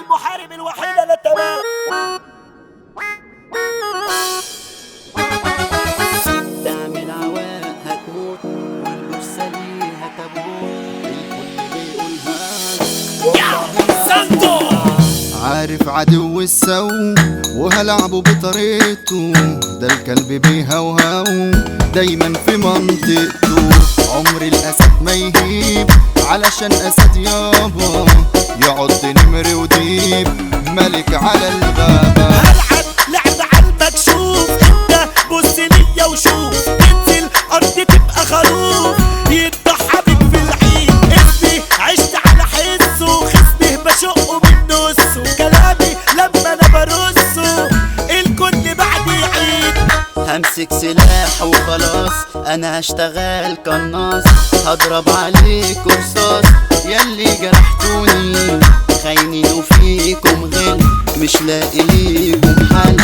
المحارب الوحيد انا تمام تعمل عواء هتموت والجثة ليها تابوت الكل بيقولها سانتو عارف عدو السو وهلعبه بطريقته ده الكلب بيهوهو دايما في منطقته عمر الاسد ما يهيب علشان اسد يابا يقعد نمر وديب ملك على الغابة هلعب لعب على المكشوف انت بص ليا وشوف تنزل ارض تبقى خروف يضحى بيك في العيد اسمي عشت على حسه خصمي بشقه من نصه كلامي لما انا برصه الكل بعد يعيد همسك سلاح وخلاص انا هشتغل قناص هضرب عليك رصاص ياللي جرحتوني خاينين وفيكم غل مش لاقي ليكم حل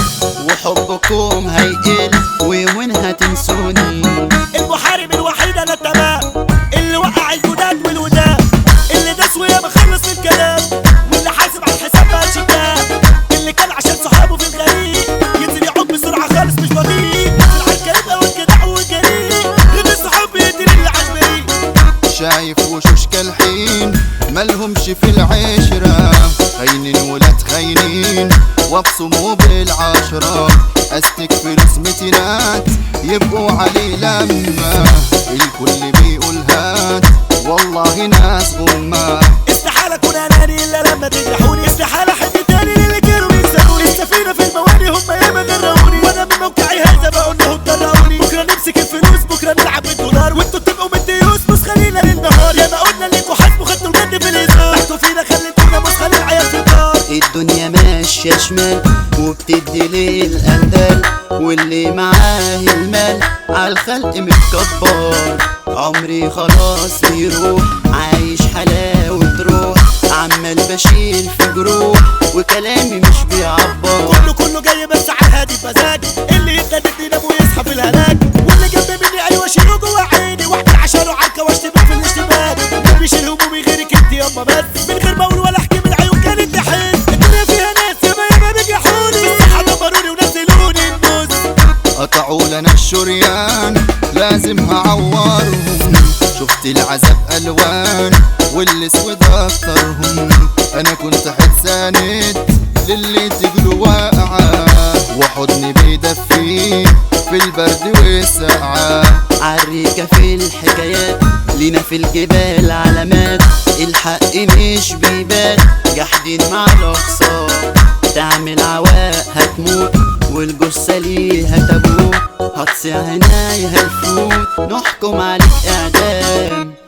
وحبكم هيقل ويومين هتنسوني المحارب الوحيد انا تمام اللي وقع الجداد والوداد اللي داس ويا مخلص من الكلام واللي حاسب على الحساب بقى شكاب اللي كان عشان صحابه في الغريق ينزل يعوق بسرعه خالص مش بطيء العركات او الجدع والجريء غير الصحاب بيقتل اللي عالبريء شايف وشوش كالحين ملهمش في العشرة خاينين ولاد خاينين وابصموا بالعشرة استك فلوس متينات يبقوا عليه لما الكل بيقول هات والله ناس غمة استحالة اكون اناني الا لما تجرحوني استحالة احب تاني للي كانوا بيكسروني السفينة في المواني هم ياما غرقوني وانا من موقعي هذا بقول لهم جرقوني بكرة نمسك الفلوس بكرة نلعب بالدولار وانتوا تبقوا من ديوس مسخة لينا للنهار يا ما قلنا ليكوا حاسبوا خدتوا الجد في الهزار تحتوا فينا خليتونا مسخة للعيال في الدار الدنيا ماشية شمال وبتدي للأندال واللي معاه المال عالخلق متكبر عمري خلاص بيروح عايش حلاوة روح عمال بشيل في جروح وكلامي مش بيعبر كله كله جاي بس على الهادي بمزاج اللي يتندد ينام ويصحى في الهلاك واللي جنب مني ايوه شيله جوه عيني واحد عشانه عركه واشتبك في الاشتباك ما بيشيل همومي غيرك انت ياما بس من غير ما اقول ولا احكي من عيون كانت تحس الدنيا فيها ناس ياما ياما بيجرحوني الصحه دمروني ونزلوني النص قطعوا لنا الشريان لازم هعورهم شفت العذاب الوان والاسود اكترهم انا كنت حساند للي تجروا واقعة وحضني بيدفيه في البرد والسقعة عريكة في الحكايات لينا في الجبال علامات الحق مش بيبان جاحدين مع الأقصار تعمل عواء هتموت والجثة ليها تابوت هتصيع هنايا هالفوت نحكم عليك إعدام